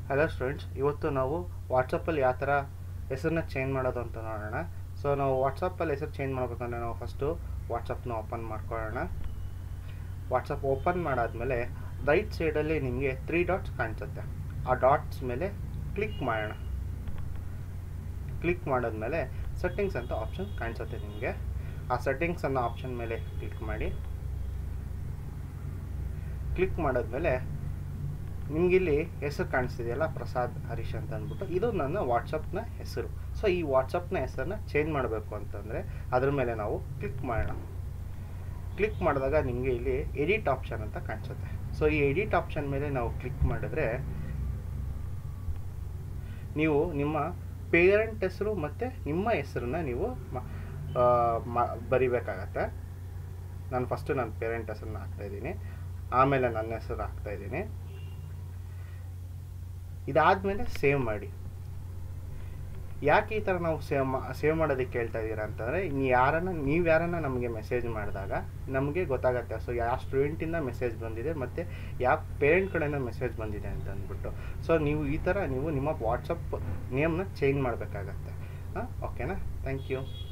hello students ಇವತ್ತು ನಾವು ವಾಟ್ಸಪ್ಪಲ್ಲಿ ಯಾವ ಥರ ಹೆಸರನ್ನ ಚೇಂಜ್ ಮಾಡೋದು ಅಂತ ನೋಡೋಣ ಸೊ ನಾವು ವಾಟ್ಸಪ್ಪಲ್ಲಿ ಹೆಸರು ಚೇಂಜ್ ಮಾಡಬೇಕಂದ್ರೆ ನಾವು ಫಸ್ಟು ವಾಟ್ಸಪ್ನ ಓಪನ್ ಮಾಡ್ಕೊಳ್ಳೋಣ ವಾಟ್ಸಪ್ ಓಪನ್ ಮಾಡಾದಮೇಲೆ ರೈಟ್ ಸೈಡಲ್ಲಿ ನಿಮಗೆ ತ್ರೀ ಡಾಟ್ಸ್ ಕಾಣಿಸುತ್ತೆ ಆ ಡಾಟ್ಸ್ ಮೇಲೆ ಕ್ಲಿಕ್ ಮಾಡೋಣ ಕ್ಲಿಕ್ ಮಾಡಿದ್ಮೇಲೆ ಸೆಟ್ಟಿಂಗ್ಸ್ ಅಂತ ಆಪ್ಷನ್ ಕಾಣಿಸುತ್ತೆ ನಿಮಗೆ ಆ ಸೆಟ್ಟಿಂಗ್ಸ್ ಅನ್ನೋ ಆಪ್ಷನ್ ಮೇಲೆ ಕ್ಲಿಕ್ ಮಾಡಿ ಕ್ಲಿಕ್ ಮಾಡಿದ್ಮೇಲೆ ನಿಮಗಿಲ್ಲಿ ಹೆಸರು ಕಾಣಿಸ್ತಿದೆಯಲ್ಲ ಪ್ರಸಾದ್ ಹರೀಶ್ ಅಂತ ಅಂದ್ಬಿಟ್ಟು ಇದು ನನ್ನ ವಾಟ್ಸಪ್ನ ಹೆಸರು ಸೊ ಈ ವಾಟ್ಸಪ್ನ ಹೆಸರನ್ನ ಚೇಂಜ್ ಮಾಡಬೇಕು ಅಂತಂದರೆ ಅದ್ರ ಮೇಲೆ ನಾವು ಕ್ಲಿಕ್ ಮಾಡೋಣ ಕ್ಲಿಕ್ ಮಾಡಿದಾಗ ನಿಮಗೆ ಇಲ್ಲಿ ಎಡಿಟ್ ಆಪ್ಷನ್ ಅಂತ ಕಾಣಿಸುತ್ತೆ ಸೊ ಈ ಎಡಿಟ್ ಆಪ್ಷನ್ ಮೇಲೆ ನಾವು ಕ್ಲಿಕ್ ಮಾಡಿದ್ರೆ ನೀವು ನಿಮ್ಮ ಪೇರೆಂಟ್ ಹೆಸರು ಮತ್ತು ನಿಮ್ಮ ಹೆಸರನ್ನ ನೀವು ಮ- ಆ, ಮ- ಬರಿಬೇಕಾಗತ್ತೆ ನಾನು ಫಸ್ಟು ನನ್ನ ಪೇರೆಂಟ್ ಹೆಸರನ್ನ ಹಾಕ್ತಾಯಿದ್ದೀನಿ ಆಮೇಲೆ ನನ್ನ ಹೆಸರು ಹಾಕ್ತಾಯಿದ್ದೀನಿ ಇದಾದಮೇಲೆ ಸೇವ್ ಮಾಡಿ ಯಾಕೆ ಈ ಥರ ನಾವು ಸೇವ್ ಮಾ ಸೇವ್ ಮಾಡೋದಕ್ಕೆ ಹೇಳ್ತಾ ಇದ್ದೀರಾ ಅಂತಂದರೆ ಇನ್ನು ಯಾರನ್ನ ನೀವು ಯಾರನ್ನ ನಮಗೆ ಮೆಸೇಜ್ ಮಾಡಿದಾಗ ನಮಗೆ ಗೊತ್ತಾಗತ್ತೆ ಸೊ ಯಾವ ಸ್ಟೂಡೆಂಟಿಂದ ಮೆಸೇಜ್ ಬಂದಿದೆ ಮತ್ತು ಯಾವ ಪೇರೆಂಟ್ ಕಡೆಯಿಂದ ಮೆಸೇಜ್ ಬಂದಿದೆ ಅಂತ ಅಂದ್ಬಿಟ್ಟು ಸೊ ನೀವು ಈ ಥರ ನೀವು ನಿಮ್ಮ ವಾಟ್ಸಪ್ ನೇಮ್ನ ಚೇಂಜ್ ಮಾಡಬೇಕಾಗತ್ತೆ ಹಾಂ ಓಕೆನಾ ಥ್ಯಾಂಕ್ ಯು